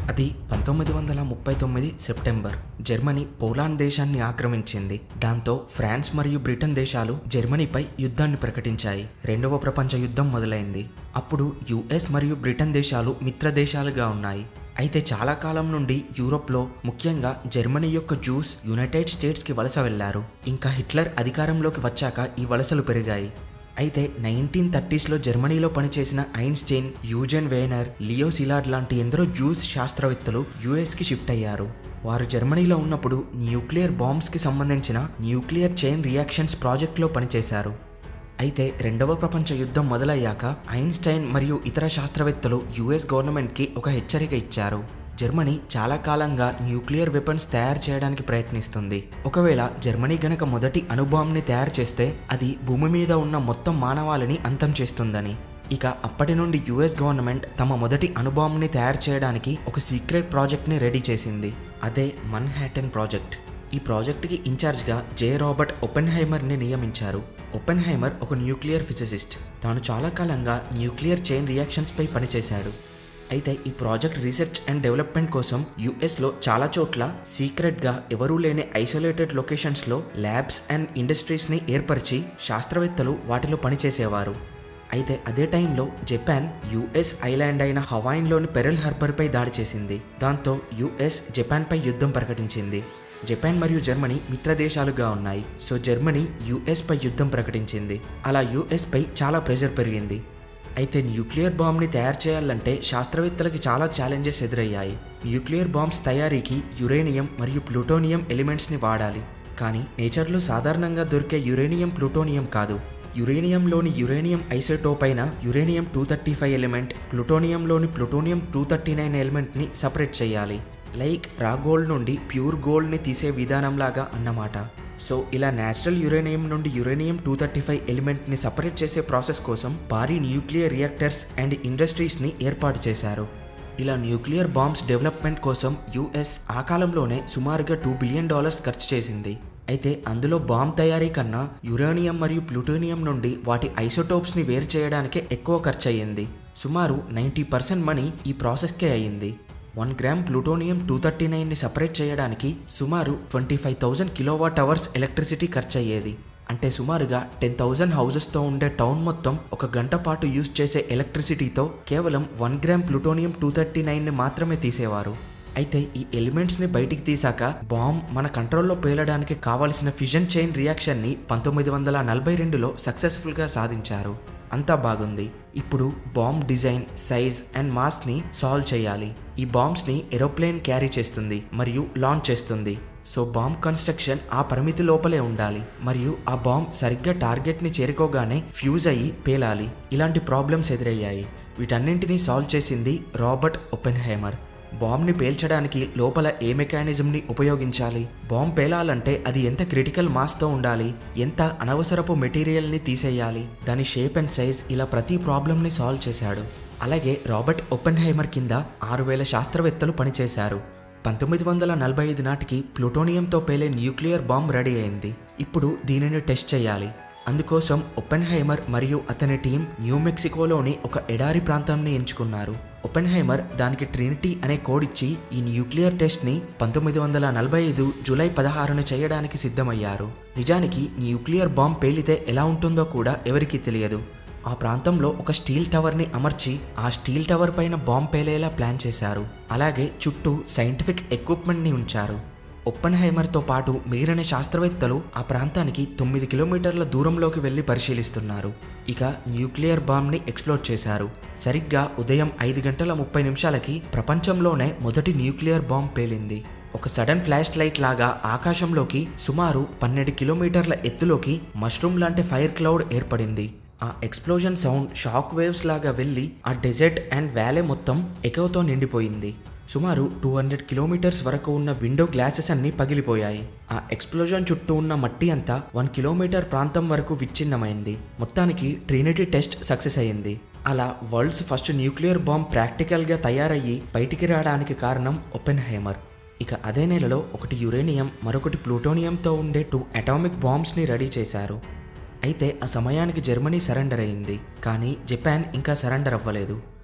అది పంతొమ్మిది వందల ముప్పై తొమ్మిది సెప్టెంబర్ జర్మనీ పోలాండ్ దేశాన్ని ఆక్రమించింది దాంతో ఫ్రాన్స్ మరియు బ్రిటన్ దేశాలు జర్మనీపై యుద్ధాన్ని ప్రకటించాయి రెండవ ప్రపంచ యుద్ధం మొదలైంది అప్పుడు యుఎస్ మరియు బ్రిటన్ దేశాలు మిత్ర దేశాలుగా ఉన్నాయి అయితే చాలా కాలం నుండి యూరోప్లో ముఖ్యంగా జర్మనీ యొక్క జ్యూస్ యునైటెడ్ స్టేట్స్కి వలస వెళ్లారు ఇంకా హిట్లర్ అధికారంలోకి వచ్చాక ఈ వలసలు పెరిగాయి అయితే నైన్టీన్ థర్టీస్లో జర్మనీలో పనిచేసిన ఐన్స్టైన్ యూజెన్ వేనర్ లియో సిలాడ్ లాంటి ఎందరో జ్యూస్ శాస్త్రవేత్తలు యుఎస్కి షిఫ్ట్ అయ్యారు వారు జర్మనీలో ఉన్నప్పుడు న్యూక్లియర్ బాంబ్స్కి సంబంధించిన న్యూక్లియర్ చైన్ రియాక్షన్స్ ప్రాజెక్ట్లో పనిచేశారు అయితే రెండవ ప్రపంచ యుద్ధం మొదలయ్యాక ఐన్స్టైన్ మరియు ఇతర శాస్త్రవేత్తలు యుఎస్ గవర్నమెంట్కి ఒక హెచ్చరిక ఇచ్చారు జర్మనీ చాలా కాలంగా న్యూక్లియర్ వెపన్స్ తయారు చేయడానికి ప్రయత్నిస్తుంది ఒకవేళ జర్మనీ గనక మొదటి అణుబాంని తయారు చేస్తే అది భూమి మీద ఉన్న మొత్తం మానవాళిని అంతం చేస్తుందని ఇక అప్పటి నుండి యుఎస్ గవర్నమెంట్ తమ మొదటి అణుబాంని తయారు చేయడానికి ఒక సీక్రెట్ ప్రాజెక్ట్ని రెడీ చేసింది అదే మన్ హ్యాటన్ ప్రాజెక్ట్ ఈ ప్రాజెక్ట్కి ఇన్ఛార్జ్గా జే రాబర్ట్ ఒపెన్హైమర్ని నియమించారు ఒపెన్హైమర్ ఒక న్యూక్లియర్ ఫిజిసిస్ట్ తాను చాలా కాలంగా న్యూక్లియర్ చైన్ రియాక్షన్స్పై పనిచేశాడు అయితే ఈ ప్రాజెక్ట్ రీసెర్చ్ అండ్ డెవలప్మెంట్ కోసం యుఎస్లో చాలా చోట్ల సీక్రెట్గా ఎవరూ లేని ఐసోలేటెడ్ లొకేషన్స్లో ల్యాబ్స్ అండ్ ఇండస్ట్రీస్ని ఏర్పరిచి శాస్త్రవేత్తలు వాటిలో పనిచేసేవారు అయితే అదే టైంలో జపాన్ యుఎస్ ఐలాండ్ అయిన హవాయిన్లోని పెరల్ హార్బర్పై దాడి చేసింది దాంతో యుఎస్ జపాన్పై యుద్ధం ప్రకటించింది జపాన్ మరియు జర్మనీ మిత్ర దేశాలుగా ఉన్నాయి సో జర్మనీ యుఎస్ పై యుద్ధం ప్రకటించింది అలా యుఎస్ పై చాలా ప్రెషర్ పెరిగింది అయితే న్యూక్లియర్ బాంబ్ని తయారు చేయాలంటే శాస్త్రవేత్తలకి చాలా ఛాలెంజెస్ ఎదురయ్యాయి న్యూక్లియర్ బాంబ్స్ తయారీకి యురేనియం మరియు ప్లూటోనియం ఎలిమెంట్స్ని వాడాలి కానీ నేచర్లో సాధారణంగా దొరికే యురేనియం ప్లూటోనియం కాదు యురేనియంలోని యురేనియం ఐసోటోప్ అయిన uranium two thirty five element ప్లూటోనియంలోని ప్లూటోనియం టూ థర్టీ నైన్ ఎలిమెంట్ని సపరేట్ చేయాలి లైక్ రా గోల్డ్ నుండి ప్యూర్ గోల్డ్ని తీసే విధానంలాగా అన్నమాట సో ఇలా నేచురల్ యురేనియం నుండి యురేనియం టూ థర్టీ ఫైవ్ ఎలిమెంట్ని సపరేట్ చేసే ప్రాసెస్ కోసం భారీ న్యూక్లియర్ రియాక్టర్స్ అండ్ ఇండస్ట్రీస్ని ఏర్పాటు చేశారు ఇలా న్యూక్లియర్ బాంబ్స్ డెవలప్మెంట్ కోసం యుఎస్ ఆ కాలంలోనే సుమారుగా టూ బిలియన్ డాలర్స్ ఖర్చు చేసింది అయితే అందులో బాంబ్ తయారీ కన్నా యురేనియం మరియు ప్లూటోనియం నుండి వాటి ఐసోటోప్స్ని వేరు చేయడానికే ఎక్కువ ఖర్చు అయ్యింది సుమారు నైంటీ పర్సెంట్ మనీ ఈ ప్రాసెస్కే అయ్యింది one gram plutonium two thirty నైన్ని సపరేట్ చేయడానికి సుమారు twenty five thousand kilowatt hours electricity ఖర్చు అయ్యేది అంటే సుమారుగా టెన్ థౌజండ్ హౌజెస్తో ఉండే టౌన్ మొత్తం ఒక గంట పాటు యూజ్ చేసే ఎలక్ట్రిసిటీతో కేవలం one gram plutonium two thirty నైన్ని మాత్రమే తీసేవారు అయితే ఈ ఎలిమెంట్స్ని బయటికి తీసాక బాంబ్ మన కంట్రోల్లో పేలడానికి కావలసిన ఫిజన్ చైన్ రియాక్షన్ని పంతొమ్మిది వందల నలభై రెండులో సక్సెస్ఫుల్గా సాధించారు అంతా బాగుంది ఇప్పుడు బాంబ్ డిజైన్ సైజ్ అండ్ మాస్ని సాల్వ్ చేయాలి ఈ బాంబ్స్ని ఏరోప్లేన్ క్యారీ చేస్తుంది మరియు లాంచ్ చేస్తుంది సో బాంబ్ కన్స్ట్రక్షన్ ఆ పరిమితి లోపలే ఉండాలి మరియు ఆ బాంబ్ సరిగ్గా టార్గెట్ని చేరుకోగానే ఫ్యూజ్ అయ్యి పేలాలి ఇలాంటి ప్రాబ్లమ్స్ ఎదురయ్యాయి వీటన్నింటినీ సాల్వ్ చేసింది రాబర్ట్ ఒపెన్హైమర్ బాంబ్ని పేల్చడానికి లోపల ఏ మెకానిజంని ఉపయోగించాలి బాంబ్ పేలాలంటే అది ఎంత క్రిటికల్ మాస్తో ఉండాలి ఎంత అనవసరపు మెటీరియల్ని తీసేయాలి దాని షేప్ అండ్ సైజ్ ఇలా ప్రతి ప్రాబ్లమ్ని సాల్వ్ చేశాడు అలాగే రాబర్ట్ ఒపెన్హైమర్ కింద ఆరు వేల శాస్త్రవేత్తలు పనిచేశారు పంతొమ్మిది వందల నలభై ఐదు నాటికి ప్లూటోనియంతో పేలే న్యూక్లియర్ బాంబ్ రెడీ అయింది ఇప్పుడు దీనిని టెస్ట్ చేయాలి అందుకోసం ఒపెన్హైమర్ మరియు అతని టీం న్యూ మెక్సికోలోని ఒక ఎడారి ప్రాంతాన్ని ఎంచుకున్నారు ఒపెన్హైమర్ దానికి ట్రినిటీ అనే కోడ్ ఇచ్చి ఈ న్యూక్లియర్ టెస్ట్ని పంతొమ్మిది వందల నలభై ఐదు జూలై పదహారున చేయడానికి సిద్ధమయ్యారు నిజానికి న్యూక్లియర్ బాంబ్ పేలితే ఎలా ఉంటుందో కూడా ఎవరికీ తెలియదు ఆ ప్రాంతంలో ఒక స్టీల్ టవర్ని అమర్చి ఆ స్టీల్ టవర్ పైన బాంబ్ పేలేలా ప్లాన్ చేశారు అలాగే చుట్టూ సైంటిఫిక్ ఎక్విప్మెంట్ని ఉంచారు ఒప్పన్హైమర్తో పాటు మిగిలిన శాస్త్రవేత్తలు ఆ ప్రాంతానికి తొమ్మిది కిలోమీటర్ల దూరంలోకి వెళ్లి పరిశీలిస్తున్నారు ఇక న్యూక్లియర్ బాంబ్ని ఎక్స్ప్లోర్ చేశారు సరిగ్గా ఉదయం ఐదు గంటల ముప్పై నిమిషాలకి ప్రపంచంలోనే మొదటి న్యూక్లియర్ బాంబ్ పేలింది ఒక సడన్ ఫ్లాష్ లైట్ లాగా ఆకాశంలోకి సుమారు పన్నెండు కిలోమీటర్ల ఎత్తులోకి మష్రూమ్ లాంటి ఫైర్ క్లౌడ్ ఏర్పడింది ఆ ఎక్స్ప్లోజన్ సౌండ్ షాక్ వేవ్స్ లాగా వెళ్ళి ఆ డెజర్ట్ అండ్ వ్యాలే మొత్తం ఎకోతో నిండిపోయింది సుమారు టూ హండ్రెడ్ కిలోమీటర్స్ వరకు ఉన్న విండో గ్లాసెస్ అన్ని పగిలిపోయాయి ఆ ఎక్స్ప్లోజన్ చుట్టూ ఉన్న మట్టి అంతా వన్ కిలోమీటర్ ప్రాంతం వరకు విచ్ఛిన్నమైంది మొత్తానికి ట్రినిటీ టెస్ట్ సక్సెస్ అయ్యింది అలా వరల్డ్స్ ఫస్ట్ న్యూక్లియర్ బాంబ్ ప్రాక్టికల్గా తయారయ్యి బయటికి రావడానికి కారణం ఒపెన్హైమర్ ఇక అదే నెలలో ఒకటి యురేనియం మరొకటి ప్లూటోనియంతో ఉండే టూ అటామిక్ బాంబ్స్ని రెడీ చేశారు అయితే ఆ సమయానికి జర్మనీ సరెండర్ అయింది కానీ జపాన్ ఇంకా సరెండర్ అవ్వలేదు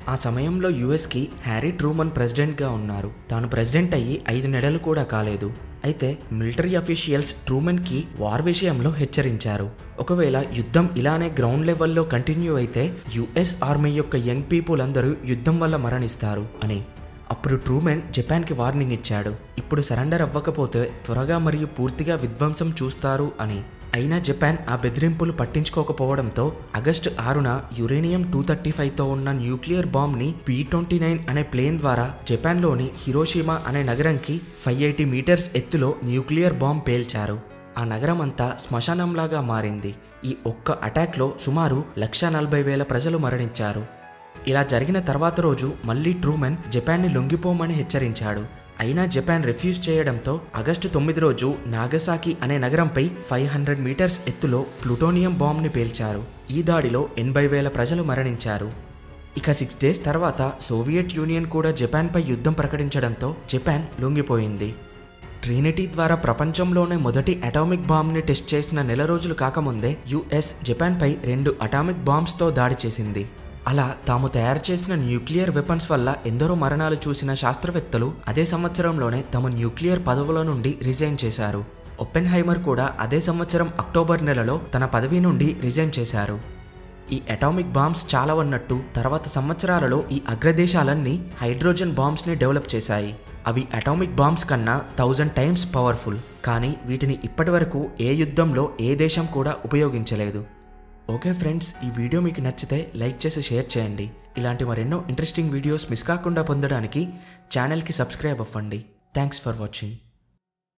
ఆ సమయంలో యుఎస్కి హ్యారీ ట్రూమన్ ప్రెసిడెంట్గా ఉన్నారు తాను ప్రెసిడెంట్ అయ్యి ఐదు నెలలు కూడా కాలేదు అయితే మిలిటరీ అఫీషియల్స్ ట్రూమెన్కి వార్ విషయంలో హెచ్చరించారు ఒకవేళ యుద్ధం ఇలానే గ్రౌండ్ లెవెల్లో కంటిన్యూ అయితే యుఎస్ ఆర్మీ యొక్క యంగ్ పీపుల్ అందరూ యుద్ధం వల్ల మరణిస్తారు అని అప్పుడు ట్రూమెన్ జపాన్కి వార్నింగ్ ఇచ్చాడు ఇప్పుడు సరెండర్ అవ్వకపోతే త్వరగా మరియు పూర్తిగా విధ్వంసం చూస్తారు అని అయినా జపాన్ ఆ బెదిరింపులు పట్టించుకోకపోవడంతో ఆగస్టు ఆరున యురేనియం టూ థర్టీ ఫైవ్తో ఉన్న న్యూక్లియర్ బాంబ్ని పీ ట్వంటీ నైన్ అనే ప్లేన్ ద్వారా జపాన్లోని హిరోషిమా అనే నగరంకి ఫైవ్ ఎయిటీ మీటర్స్ ఎత్తులో న్యూక్లియర్ బాంబ్ పేల్చారు ఆ నగరం అంతా శ్మశానంలాగా మారింది ఈ ఒక్క అటాక్లో సుమారు లక్ష నలభై వేల ప్రజలు మరణించారు ఇలా జరిగిన తర్వాత రోజు మళ్ళీ ట్రూమెన్ జపాన్ని లొంగిపోమని హెచ్చరించాడు అయినా జపాన్ రిఫ్యూజ్ చేయడంతో ఆగస్టు తొమ్మిది రోజు నాగసాకి అనే నగరంపై ఫైవ్ హండ్రెడ్ మీటర్స్ ఎత్తులో ప్లూటోనియం బాంబ్ని పేల్చారు ఈ దాడిలో ఎనభై వేల ప్రజలు మరణించారు ఇక సిక్స్ డేస్ తర్వాత సోవియట్ యూనియన్ కూడా జపాన్పై యుద్ధం ప్రకటించడంతో జపాన్ లొంగిపోయింది ట్రినిటీ ద్వారా ప్రపంచంలోనే మొదటి అటామిక్ బాంబ్ని టెస్ట్ చేసిన నెల రోజులు కాకముందే యుఎస్ జపాన్పై రెండు అటామిక్ బాంబ్స్తో దాడి చేసింది అలా తాము తయారు చేసిన న్యూక్లియర్ వెపన్స్ వల్ల ఎందరో మరణాలు చూసిన శాస్త్రవేత్తలు అదే సంవత్సరంలోనే తమ న్యూక్లియర్ పదవుల నుండి రిజైన్ చేశారు ఒపెన్హైమర్ కూడా అదే సంవత్సరం అక్టోబర్ నెలలో తన పదవి నుండి రిజైన్ చేశారు ఈ అటామిక్ బాంబ్స్ చాలా ఉన్నట్టు తర్వాత సంవత్సరాలలో ఈ అగ్రదేశాలన్నీ హైడ్రోజన్ బాంబ్స్ని డెవలప్ చేశాయి అవి అటామిక్ బాంబ్స్ కన్నా థౌజండ్ టైమ్స్ పవర్ఫుల్ కానీ వీటిని ఇప్పటివరకు ఏ యుద్ధంలో ఏ దేశం కూడా ఉపయోగించలేదు ఓకే ఫ్రెండ్స్ ఈ వీడియో మీకు నచ్చితే లైక్ చేసి షేర్ చేయండి ఇలాంటి మరెన్నో ఇంట్రెస్టింగ్ వీడియోస్ మిస్ కాకుండా పొందడానికి ఛానల్కి సబ్స్క్రైబ్ అవ్వండి థ్యాంక్స్ ఫర్ వాచింగ్